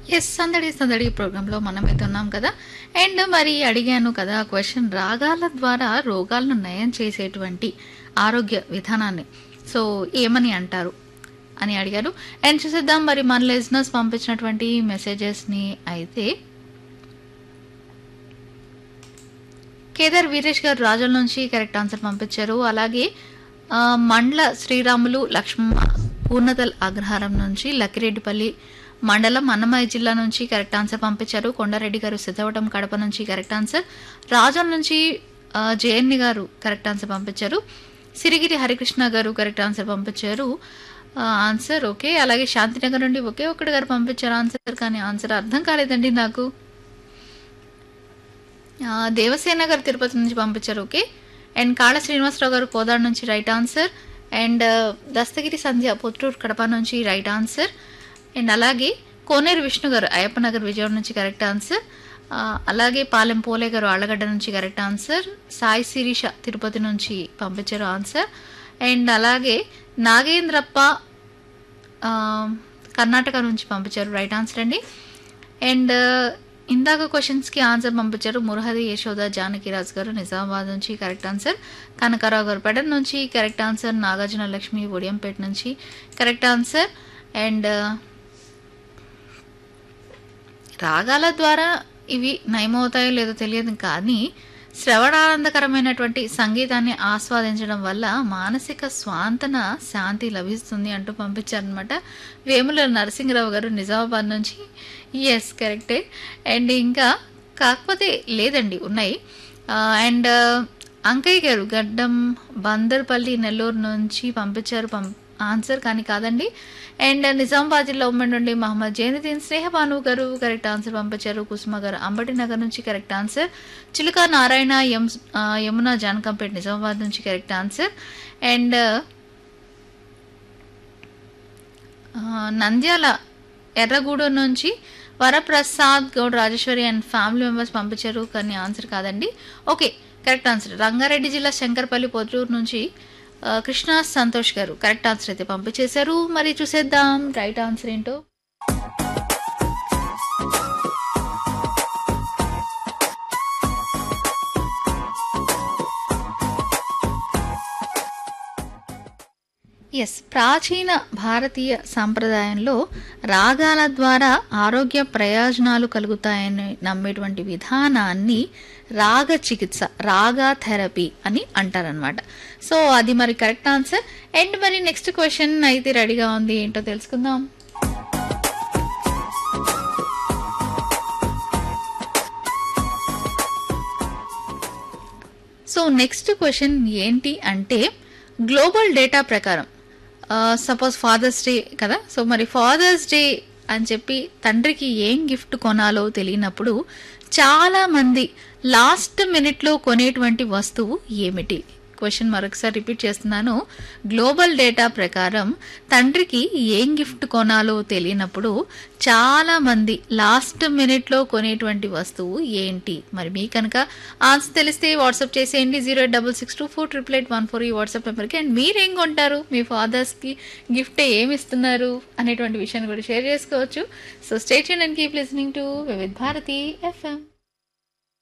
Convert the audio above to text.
yes సందడి సందడి ప్రోగ్రాంలో మనం అయితే ఉన్నాం కదా అండ్ మరి అడిగాను కదా క్వశ్చన్ రాగాల ద్వారా రోగాలను నయం చేసేటువంటి ఆరోగ్య విధానాన్ని సో ఏమని అంటారు అని అడిగారు అండ్ చూసేద్దాం మరి మన లిజినెస్ పంపించినటువంటి మెసేజెస్ని అయితే కేదార్ వీరేష్ గారు రాజుల నుంచి కరెక్ట్ ఆన్సర్ పంపించారు అలాగే ఆ, మండల శ్రీరాములు లక్ష్మమ్మ పూర్ణతల్ అగ్రహారం నుంచి లక్కిరెడ్డిపల్లి మండలం అన్నమయ్య జిల్లా నుంచి కరెక్ట్ ఆన్సర్ పంపించారు కొండారెడ్డి గారు సిద్ధవటం కడప నుంచి కరెక్ట్ ఆన్సర్ రాజుల నుంచి ఆ, జయన్ని గారు కరెక్ట్ ఆన్సర్ పంపించారు సిరిగిరి హరికృష్ణ గారు కరెక్ట్ ఆన్సర్ పంపించారు ఆ, ఆన్సర్ ఓకే అలాగే శాంతినగర్ నుండి ఒకే ఒక్కటి గారు పంపించారు ఆన్సర్ కానీ ఆన్సర్ అర్థం కాలేదండి నాకు ఆ, దేవసేన గారు తిరుపతి నుంచి పంపించారు ఓకే అండ్ కాళ శ్రీనివాసరావు గారు కోదాడు నుంచి right answer and Dastagiri Sandhya Puttur Kadapa నుంచి రైట్ ఆన్సర్ అండ్ అలాగే కోనేరు విష్ణు గారు అయ్యప్ప నగర్ విజయవాడ నుంచి కరెక్ట్ ఆన్సర్ ఆ, అలాగే పాలెం పోలే గారు ఆళ్ళగడ్డ నుంచి కరెక్ట్ ఆన్సర్ సాయి శిరీష తిరుపతి నుంచి పంపించారు ఆన్సర్ అండ్ అలాగే నాగేంద్రప్ప ఆ, కర్ణాటక నుంచి పంపించారు రైట్ ఆన్సర్ అండి అండ్ ఇందాక క్వశ్చన్స్కి ఆన్సర్ పంపించారు మురహరి యశోద జానకిరాజ్ గారు నిజామాబాద్ నుంచి కరెక్ట్ ఆన్సర్ కనకరావు గారు పెడన్ నుంచి కరెక్ట్ ఆన్సర్ నాగార్జున లక్ష్మి ఒడియంపేట నుంచి కరెక్ట్ ఆన్సర్ అండ్ రాగాల ద్వారా ఇవి నయమవుతాయో లేదో తెలియదు కానీ శ్రవణానందకరమైనటువంటి సంగీతాన్ని ఆస్వాదించడం వల్ల మానసిక స్వాంతన శాంతి లభిస్తుంది అంటూ పంపించారనమాట వేముల నరసింహరావు గారు నిజామాబాద్ నుంచి ఎస్ కరెక్టే అండ్ ఇంకా కాకపోతే లేదండి ఉన్నాయి అండ్ అంకయ్య గారు గడ్డం బందర్పల్లి నెల్లూరు నుంచి పంపించారు పం ఆన్సర్ కానీ కాదండి అండ్ నిజామాబాద్ జిల్లా ఉమ్మడి నుండి మహమ్మద్ జైనుద్దీన్ స్నేహబాను గారు కరెక్ట్ ఆన్సర్ పంపించారు కుసుమ గారు అంబటి నగర్ నుంచి కరెక్ట్ ఆన్సర్ చిలుక నారాయణ యం ఆ, యమున జానకంపేట్ నిజామాబాద్ నుంచి కరెక్ట్ ఆన్సర్ అండ్ ఆ, నంద్యాల ఎర్రగూడెం నుంచి Varaprasad Goud Rajeshwari and family members పంపించారు కానీ ఆన్సర్ కాదండి ఓకే కరెక్ట్ ఆన్సర్ రంగారెడ్డి జిల్లా శంకర్పల్లి పొద్దుటూరు నుంచి ఆ, కృష్ణ సంతోష్ గారు కరెక్ట్ ఆన్సర్ అయితే పంపించేశారు మరి చూసేద్దాం రైట్ ఆన్సర్ ఏంటో ఎస్ ప్రాచీన భారతీయ సాంప్రదాయంలో రాగాల ద్వారా ఆరోగ్య ప్రయోజనాలు కలుగుతాయని నమ్మేటువంటి విధానాన్ని రాగ చికిత్స రాగా థెరపీ అని అంటారనమాట సో అది మరి కరెక్ట్ ఆన్సర్ అండ్ మరి నెక్స్ట్ క్వశ్చన్ అయితే రెడీగా ఉంది ఏంటో తెలుసుకుందాం సో నెక్స్ట్ క్వశ్చన్ ఏంటి అంటే గ్లోబల్ డేటా ప్రకారం సపోజ్ ఫాదర్స్ డే కదా సో మరి ఫాదర్స్ డే అని చెప్పి తండ్రికి ఏం గిఫ్ట్ కొనాలో తెలియనప్పుడు చాలా మంది లాస్ట్ మినిట్లో కొనేటువంటి వస్తువు ఏమిటి క్వశ్చన్ మరొకసారి రిపీట్ చేస్తున్నాను గ్లోబల్ డేటా ప్రకారం తండ్రికి ఏం గిఫ్ట్ కొనాలో తెలియనప్పుడు చాలా మంది లాస్ట్ మినిట్లో కొనేటువంటి వస్తువు ఏంటి మరి మీ కనుక ఆన్సర్ తెలిస్తే వాట్సాప్ చేసేయండి zero eight double six two four triple eight one four ఈ వాట్సాప్ నెంబర్కి అండ్ మీరేం కొంటారు మీ ఫాదర్స్కి గిఫ్ట్ ఏమి ఇస్తున్నారు అనేటువంటి విషయాన్ని కూడా షేర్ చేసుకోవచ్చు so stay and keep listening to Vividh Bharati FM